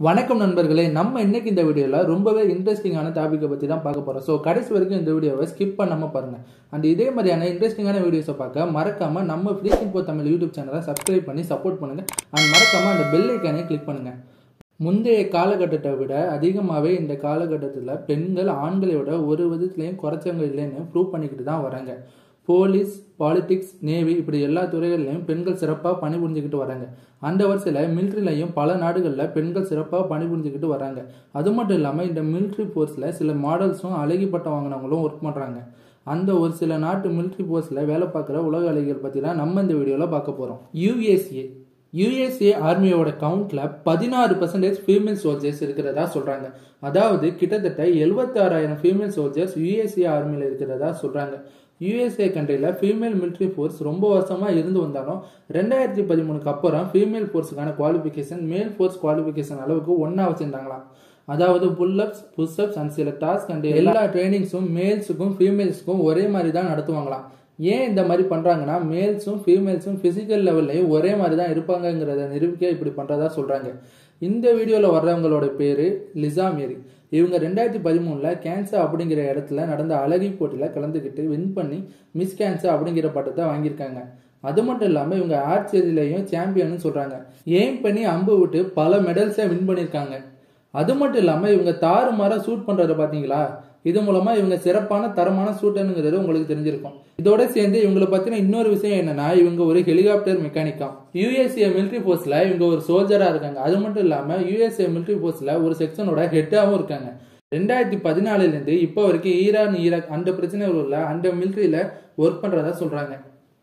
வணக்கம் நண்பர்களே நம்ம இன்னைக்கு இந்த வீடியோவில் ரொம்பவே இன்ட்ரெஸ்டிங்கான டாப்பிக்கை பற்றி தான் பார்க்க போகிறோம் ஸோ கடைசி வரைக்கும் இந்த வீடியோவை ஸ்கிப் பண்ணாமல் பாருங்கள் அண்ட் இதே மாதிரியான இன்ட்ரெஸ்டிங்கான வீடியோஸை பார்க்க மறக்காமல் நம்ம ஃப்ரீ இன்போ தமிழ் யூடியூப் சேனலை சப்ஸ்கிரைப் பண்ணி சப்போர்ட் பண்ணுங்கள் அண்ட் மறக்காமல் அந்த பெல் ஐக்கானே கிளிக் பண்ணுங்கள் முந்தைய காலகட்டத்தை விட அதிகமாகவே இந்த காலகட்டத்தில் பெண்கள் ஆண்களை விட ஒரு விதத்துலையும் குறைச்சவங்க இல்லைன்னு ப்ரூவ் பண்ணிக்கிட்டு தான் வராங்க போலீஸ் பாலிடிக்ஸ் நேவி இப்படி எல்லா துறைகள்லையும் பெண்கள் சிறப்பாக பணிபுரிஞ்சுக்கிட்டு வராங்க அந்த வரிசையில் மிலிட்ரிலையும் பல நாடுகளில் பெண்கள் சிறப்பாக பணிபுரிஞ்சுக்கிட்டு வராங்க அது மட்டும் இல்லாமல் இந்த மிலிட்ரி ஃபோர்ஸில் சில மாடல்ஸும் அழகி பட்டம் வாங்கினவங்களும் ஒர்க் பண்ணுறாங்க அந்த ஒரு சில நாட்டு மிலிட்ரி ஃபோர்ஸில் வேலை பார்க்குற உலக அழகிகள் பற்றி தான் நம்ம இந்த வீடியோவில் பார்க்க போகிறோம் யூஎஸ்ஏ யூஎஸ்ஏ ஆர்மியோட கவுண்ட்ல பதினாறு பர்சன்டேஜ் ஃபீமேல் சோல்ஜர்ஸ் இருக்கிறதா சொல்றாங்க அதாவது கிட்டத்தட்ட எழுபத்தாறாயிரம் ஃபீமேல் சோல்ஜர்ஸ் யூஎஸ்ஏ ஆர்மியில் இருக்கிறதா சொல்றாங்க யூஎஸ்ஏ கண்ட்ரியில் ஃபீமேல் மிலிட்ரி ஃபோர்ஸ் ரொம்ப வருஷமா இருந்து வந்தாலும் ரெண்டாயிரத்தி பதிமூணுக்கு அப்புறம் ஃபீமேல் ஃபோர்ஸுக்கான குவாலிஃபிகேஷன் மேல் ஃபோர்ஸ் குவாலிஃபிகேஷன் அளவுக்கு ஒன்றா வச்சிருந்தாங்களாம் அதாவது புல்லப்ஸ் புஷ்அப்ஸ் அண்ட் சில டாஸ்க் அண்ட் எல்லா ட்ரைனிங்ஸும் மேல்ஸுக்கும் ஃபீமேல்ஸுக்கும் ஒரே மாதிரி தான் நடத்துவாங்களாம் ஏன் இந்த மாதிரி பண்றாங்கன்னா மேல்ஸும் ஃபீமேல்ஸும் பிசிக்கல் லெவல்லையும் ஒரே மாதிரி தான் இருப்பாங்கங்கிறத நிரூபிக்க இப்படி பண்றதா சொல்றாங்க இந்த வீடியோவில் வர்றவங்களோட பேரு லிசா மேரி இவங்க ரெண்டாயிரத்தி பதிமூணில் கேன்சர் அப்படிங்கிற இடத்துல நடந்த அழகி போட்டியில் கலந்துக்கிட்டு வின் பண்ணி மிஸ் கேன்சர் அப்படிங்கிற பட்டத்தை வாங்கியிருக்காங்க அது மட்டும் இல்லாமல் இவங்க ஆர்ச்சரியிலையும் சாம்பியன்னு சொல்கிறாங்க எய்ம் பண்ணி அம்பு விட்டு பல மெடல்ஸை வின் பண்ணியிருக்காங்க அது மட்டும் இல்லாமல் இவங்க தாறுமாற ஷூட் பண்ணுறத பார்த்தீங்களா இது மூலமா இவங்க சிறப்பான தரமான ஷூட்டருங்கிறது உங்களுக்கு தெரிஞ்சிருக்கும் இதோட சேர்ந்து இவங்களை பத்தின இன்னொரு விஷயம் என்னன்னா இவங்க ஒரு ஹெலிகாப்டர் மெக்கானிக்கா யூஎஸ்ஏ மிலிட்ரி போர்ஸ்ல இவங்க ஒரு சோல்ஜரா இருக்காங்க அது மட்டும் இல்லாம யூஎஸ்ஏ மிலிட்ரி போர்ஸ்ல ஒரு செக்ஷனோட ஹெட்டாவும் இருக்காங்க ரெண்டாயிரத்தி பதினாலுல இருந்து இப்போ வரைக்கும் ஈரான் ஈராக் அந்த பிரச்சனை உள்ள அந்த மிலிட்ரியில ஒர்க் பண்றதா சொல்றாங்க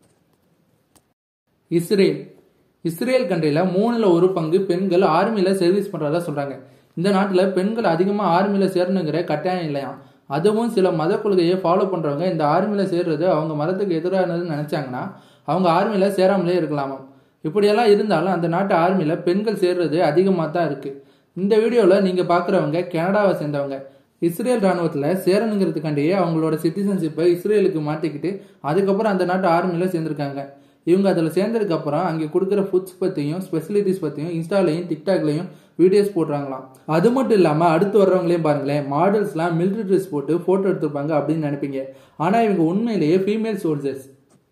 இஸ்ரேல் இஸ்ரேல் கண்ட்ரியில் மூணில் ஒரு பங்கு பெண்கள் ஆர்மியில் சர்வீஸ் பண்ணுறதா சொல்கிறாங்க இந்த நாட்டில் பெண்கள் அதிகமாக ஆர்மியில் சேரணுங்கிற கட்டாயம் இல்லையா அதுவும் சில மத கொள்கையை ஃபாலோ பண்ணுறவங்க இந்த ஆர்மியில் சேர்றது அவங்க மதத்துக்கு எதிரானதுன்னு நினச்சாங்கன்னா அவங்க ஆர்மியில் சேராமலே இருக்கலாமா இப்படியெல்லாம் இருந்தாலும் அந்த நாட்டு ஆர்மியில் பெண்கள் சேர்றது அதிகமாக தான் இருக்குது இந்த வீடியோவில் நீங்கள் பார்க்குறவங்க கனடாவை சேர்ந்தவங்க இஸ்ரேல் ராணுவத்தில் சேரணுங்கிறதுக்காண்டியே அவங்களோட சிட்டிசன்ஷிப்பை இஸ்ரேலுக்கு மாற்றிக்கிட்டு அதுக்கப்புறம் அந்த நாட்டு ஆர்மியில் சேர்ந்துருக்காங்க இவங்க அதில் சேர்ந்ததுக்கு அப்புறம் அங்கே கொடுக்குற ஃபுட்ஸ் பற்றியும் ஸ்பெசிலிட்டிஸ் பற்றியும் இன்ஸ்டாலையும் டிக்டாக்லையும் வீடியோஸ் போடுறாங்களாம் அது மட்டும் இல்லாமல் அடுத்து வர்றவங்களையும் பாருங்களேன் மாடல்ஸ்லாம் மிலிட்ரி ட்ரெஸ் போட்டு ஃபோட்டோ எடுத்திருப்பாங்க அப்படின்னு நினைப்பீங்க ஆனால் இவங்க உண்மையிலேயே ஃபீமேல் சோல்ஜர்ஸ்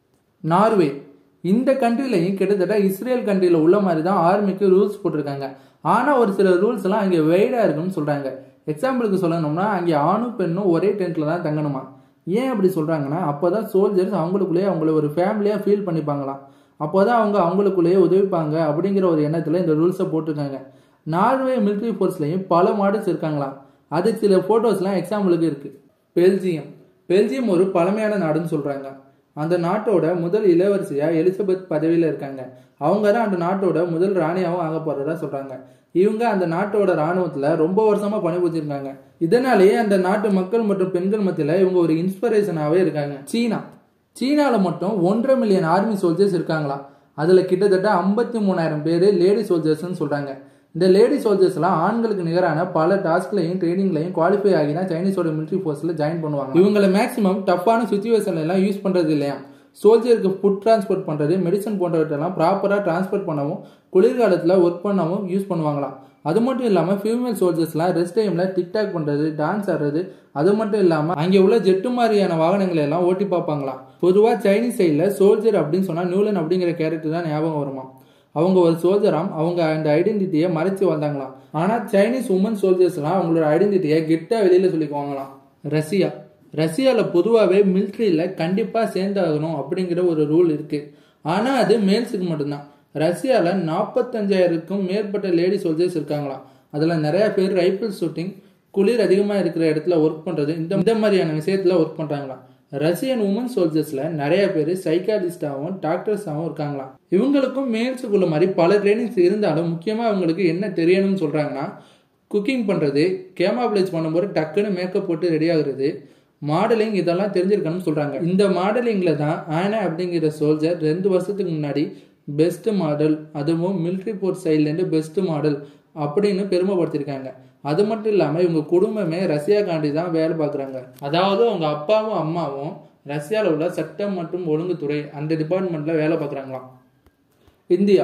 நார்வே இந்த கண்ட்ரிலையும் கிட்டத்தட்ட இஸ்ரேல் கண்ட்ரியில் உள்ள மாதிரி தான் ஆர்மிக்கு ரூல்ஸ் போட்டிருக்காங்க ஆனால் ஒரு சில ரூல்ஸ் எல்லாம் அங்கே வெயிடாக இருக்குன்னு சொல்கிறாங்க எக்ஸாம்பிளுக்கு சொல்லணும்னா அங்கே ஆணும் பெண்ணும் ஒரே டென்ட்டில் தான் தங்கணுமா ஏன் அப்படி சொல்கிறாங்கன்னா அப்போ தான் சோல்ஜர்ஸ் அவங்களுக்குள்ளேயே அவங்கள ஒரு ஃபேமிலியாக ஃபீல் பண்ணிப்பாங்களாம் அப்போ தான் அவங்க அவங்களுக்குள்ளேயே உதவிப்பாங்க அப்படிங்கிற ஒரு எண்ணத்தில் இந்த ரூல்ஸை போட்டிருக்காங்க நார்வே மிலிட்ரி ஃபோர்ஸ்லையும் பல மாடல்ஸ் இருக்காங்களாம் அது சில ஃபோட்டோஸ்லாம் எக்ஸாம்பிளுக்கு இருக்குது பெல்ஜியம் பெல்ஜியம் ஒரு பழமையான நாடுன்னு சொல்கிறாங்க அந்த நாட்டோட முதல் இளவரசியாக எலிசபெத் பதவியில் இருக்காங்க அவங்க தான் அந்த நாட்டோட முதல் ராணியாகவும் ஆக போகிறதா சொல்கிறாங்க இவங்க அந்த நாட்டோட ராணுவத்தில் ரொம்ப வருஷமாக பணிபுரிஞ்சிருக்காங்க இதனாலேயே அந்த நாட்டு மக்கள் மற்றும் பெண்கள் மத்தியில் இவங்க ஒரு இன்ஸ்பிரேஷனாகவே இருக்காங்க சீனா சீனாவில் மட்டும் ஒன்றரை மில்லியன் ஆர்மி சோல்ஜர்ஸ் இருக்காங்களாம் அதில் கிட்டத்தட்ட ஐம்பத்தி மூணாயிரம் பேர் லேடி சோல்ஜர்ஸ்னு சொல்கிறாங்க இந்த லேடி சோல்ஜர்ஸ்லாம் ஆண்களுக்கு நிகரான பல டாஸ்க்லையும் ட்ரைனிங்லையும் குவாலிஃபை ஆகி தான் சைனீஸோட மிலிட்ரி ஃபோர்ஸில் ஜாயின் பண்ணுவாங்க இவங்களை மேக்ஸிமம் டஃப்பான சுச்சுவேஷன்ல எல்லாம் யூஸ் பண்ணுறது இல்லையா சோல்ஜருக்கு ஃபுட் டிரான்ஸ்போர்ட் பண்ணுறது மெடிசன் போன்றவற்றெல்லாம் ப்ராப்பராக டிரான்ஸ்போர்ட் பண்ணவும் குளிர்காலத்தில் ஒர்க் பண்ணவும் யூஸ் பண்ணுவாங்களாம் அது மட்டும் இல்லாமல் ஃபீமேல் சோல்ஜர்ஸ்லாம் ரெஸ்ட் டைமில் டிக்டாக் பண்ணுறது டான்ஸ் ஆடுறது அது மட்டும் இல்லாமல் அங்கே உள்ள ஜெட்டு மாதிரியான வாகனங்களை எல்லாம் ஓட்டி பார்ப்பாங்களாம் பொதுவாக சைனீஸ் சைடில் சோல்ஜர் அப்படின்னு சொன்னால் நியூலன் அப்படிங்கிற கேரக்டர் தான் ஞாபகம் வருமா அவங்க ஒரு சோல்ஜராம் அவங்க அந்த ஐடென்டிட்டியை மறைச்சு வந்தாங்களாம் ஆனால் சைனீஸ் உமன் சோல்ஜர்ஸ்லாம் அவங்களோட ஐடென்டிட்டியை கெட்டாக வெளியில் சொல்லிக்குவாங்களாம் ரஷ்யா ரஷ்யாவில் பொதுவாகவே மிலிட்ரியில் கண்டிப்பாக சேர்ந்தாகணும் அப்படிங்கிற ஒரு ரூல் இருக்குது ஆனால் அது மேல்ஸுக்கு மட்டும்தான் ரஷ்யாவில் நாற்பத்தஞ்சாயிரத்துக்கும் மேற்பட்ட லேடி சோல்ஜர்ஸ் இருக்காங்களாம் அதில் நிறைய பேர் ரைபிள் ஷூட்டிங் குளிர் அதிகமாக இருக்கிற இடத்துல ஒர்க் பண்ணுறது இந்த இந்த மாதிரியான விஷயத்தில் ஒர்க் பண்ணுறாங்களாம் ரஷ்யன் உமன் சோல்ஜர்ஸில் நிறைய பேர் சைக்காலஜிஸ்டாகவும் டாக்டர்ஸாகவும் இருக்காங்களாம் இவங்களுக்கும் மேல்ஸுக்குள்ள மாதிரி பல ட்ரைனிங்ஸ் இருந்தாலும் முக்கியமாக அவங்களுக்கு என்ன தெரியணும்னு சொல்கிறாங்கன்னா குக்கிங் பண்ணுறது கேமாபிளேஜ் பண்ணும்போது டக்குன்னு மேக்கப் போட்டு ரெடி ஆகுறது மாடலிங் இதெல்லாம் தெரிஞ்சிருக்கணும்னு சொல்கிறாங்க இந்த மாடலிங்கில் தான் ஆனா அப்படிங்கிற சோல்ஜர் ரெண்டு வருஷத்துக்கு முன்னாடி பெஸ்ட் மாடல் அதுவும் மிலிட்ரி போர்ட் சைட்லேருந்து பெஸ்ட் மாடல் அப்படின்னு பெருமைப்படுத்தியிருக்காங்க அது மட்டும் இல்லாமல் இவங்க குடும்பமே ரஷ்யாக்காண்டி தான் வேலை பார்க்குறாங்க அதாவது அவங்க அப்பாவும் அம்மாவும் ரஷ்யாவில் உள்ள சட்டம் மற்றும் ஒழுங்குத்துறை அந்த டிபார்ட்மெண்ட்டில் வேலை பார்க்குறாங்களாம் இந்தியா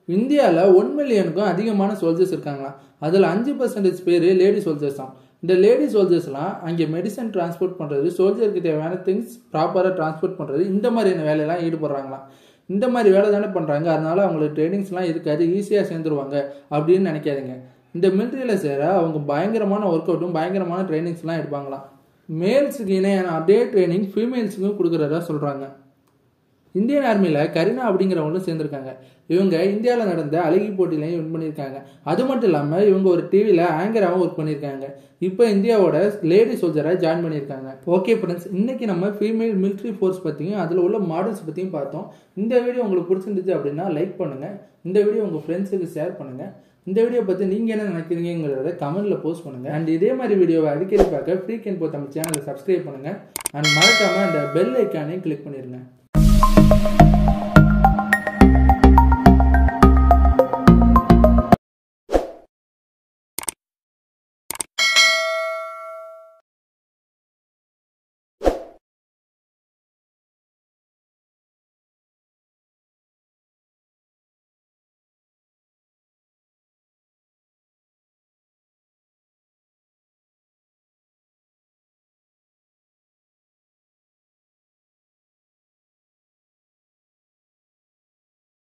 இந்தியாவில் ஒன் மில்லியனுக்கும் அதிகமான சோல்ஜர்ஸ் இருக்காங்களாம் அதில் அஞ்சு பர்சன்டேஜ் பேர் லேடி சோல்ஜர்ஸ் தான் இந்த லேடி சோல்ஜர்ஸ்லாம் அங்கே மெடிசன் டிரான்ஸ்போர்ட் பண்ணுறது சோல்ஜருக்கு தேவையான திங்ஸ் ப்ராப்பராக டிரான்ஸ்போர்ட் பண்ணுறது இந்த மாதிரியான வேலையெல்லாம் ஈடுபடுறாங்களாம் இந்த மாதிரி வேலை தானே பண்ணுறாங்க அதனால அவங்களுக்கு ட்ரைனிங்ஸ்லாம் இருக்காது ஈஸியாக சேர்ந்துருவாங்க அப்படின்னு நினைக்காதீங்க இந்த மிலிட்ரியில் சேர அவங்க பயங்கரமான ஒர்க் அவுட்டும் பயங்கரமான ட்ரைனிங்ஸ்லாம் எடுப்பாங்களாம் மேல்ஸுக்கு இணையான அதே ட்ரைனிங் ஃபீமேல்ஸுக்கும் கொடுக்குறதா சொல்கிறாங்க இந்தியன் ஆர்மியில் கரீனா அப்படிங்கிறவங்களும் சேர்ந்துருக்காங்க இவங்க இந்தியாவில் நடந்த அழகி போட்டியிலையும் வின் பண்ணியிருக்காங்க அது மட்டும் இல்லாமல் இவங்க ஒரு டிவியில் ஆங்கராகவும் ஒர்க் பண்ணியிருக்காங்க இப்போ இந்தியாவோட லேடி சோல்ஜராக ஜாயின் பண்ணியிருக்காங்க ஓகே ஃப்ரெண்ட்ஸ் இன்னைக்கு நம்ம ஃபீமேல் மிலிட்ரி ஃபோர்ஸ் பற்றியும் அதில் உள்ள மாடல்ஸ் பற்றியும் பார்த்தோம் இந்த வீடியோ உங்களுக்கு பிடிச்சிருந்துச்சு அப்படின்னா லைக் பண்ணுங்கள் இந்த வீடியோ உங்கள் ஃப்ரெண்ட்ஸுக்கு ஷேர் பண்ணுங்கள் இந்த வீடியோ பற்றி நீங்கள் என்ன நினைக்கிறீங்கிறத கமெண்ட்டில் போஸ்ட் பண்ணுங்கள் அண்ட் இதே மாதிரி வீடியோவை அடிக்கடி பார்க்க ஃப்ரீ கேன் போ தமிழ் சேனலை சப்ஸ்கிரைப் பண்ணுங்கள் அண்ட் மறக்காமல் அந்த பெல் ஐக்கானையும் கிளிக் பண்ணிடுங்க